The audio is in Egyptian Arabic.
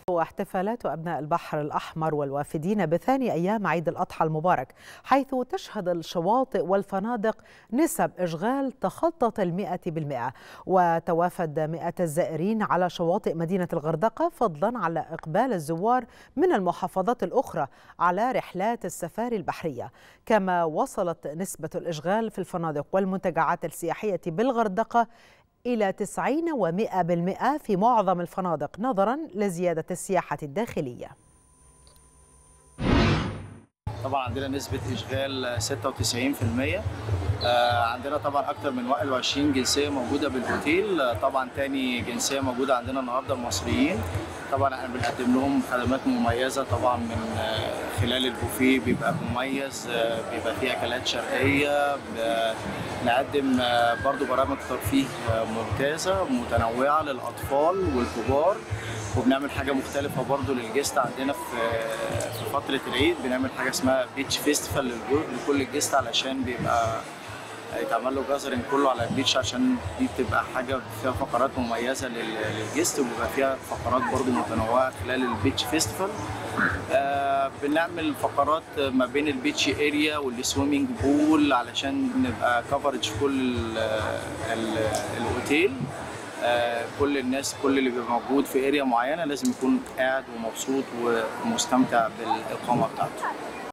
واحتفالات أبناء البحر الأحمر والوافدين بثاني أيام عيد الأضحى المبارك حيث تشهد الشواطئ والفنادق نسب إشغال تخطت المئة بالمئة وتوافد مئة الزائرين على شواطئ مدينة الغردقة فضلا على إقبال الزوار من المحافظات الأخرى على رحلات السفاري البحرية كما وصلت نسبة الإشغال في الفنادق والمنتجعات السياحية بالغردقة إلى 90 و100 بالمئة في معظم الفنادق نظرا لزيادة السياحة الداخلية طبعا عندنا نسبة إشغال 96% آه عندنا طبعا أكتر من 21 جنسية موجودة بالأوتيل آه طبعا تاني جنسية موجودة عندنا النهاردة المصريين طبعا احنا بنقدم لهم خدمات مميزة طبعا من آه خلال البوفيه بيبقى مميز بيبقى فيه أكلات شرقية نقدم برضو برامج ترفيه ممتازة متنوعة للأطفال والكبار وبنعمل حاجة مختلفة برضو للجست عندنا في في فترة العيد بنعمل حاجة اسمها بيتش فيستيفال لكل الجست علشان بيبقى يتعمل له جازرنج كله على البيتش عشان دي بتبقى حاجة فيها فقرات مميزة للجست وبيبقى فيها فقرات برضو متنوعة خلال البيتش فيستيفال آه بنعمل فقرات ما بين البيتش اريا والسويمنج بول علشان نبقى كفرج في كل ال ال الاوتيل آه كل الناس كل اللي بيبقى موجود في اريا معينه لازم يكون قاعد ومبسوط ومستمتع بالاقامه بتاعته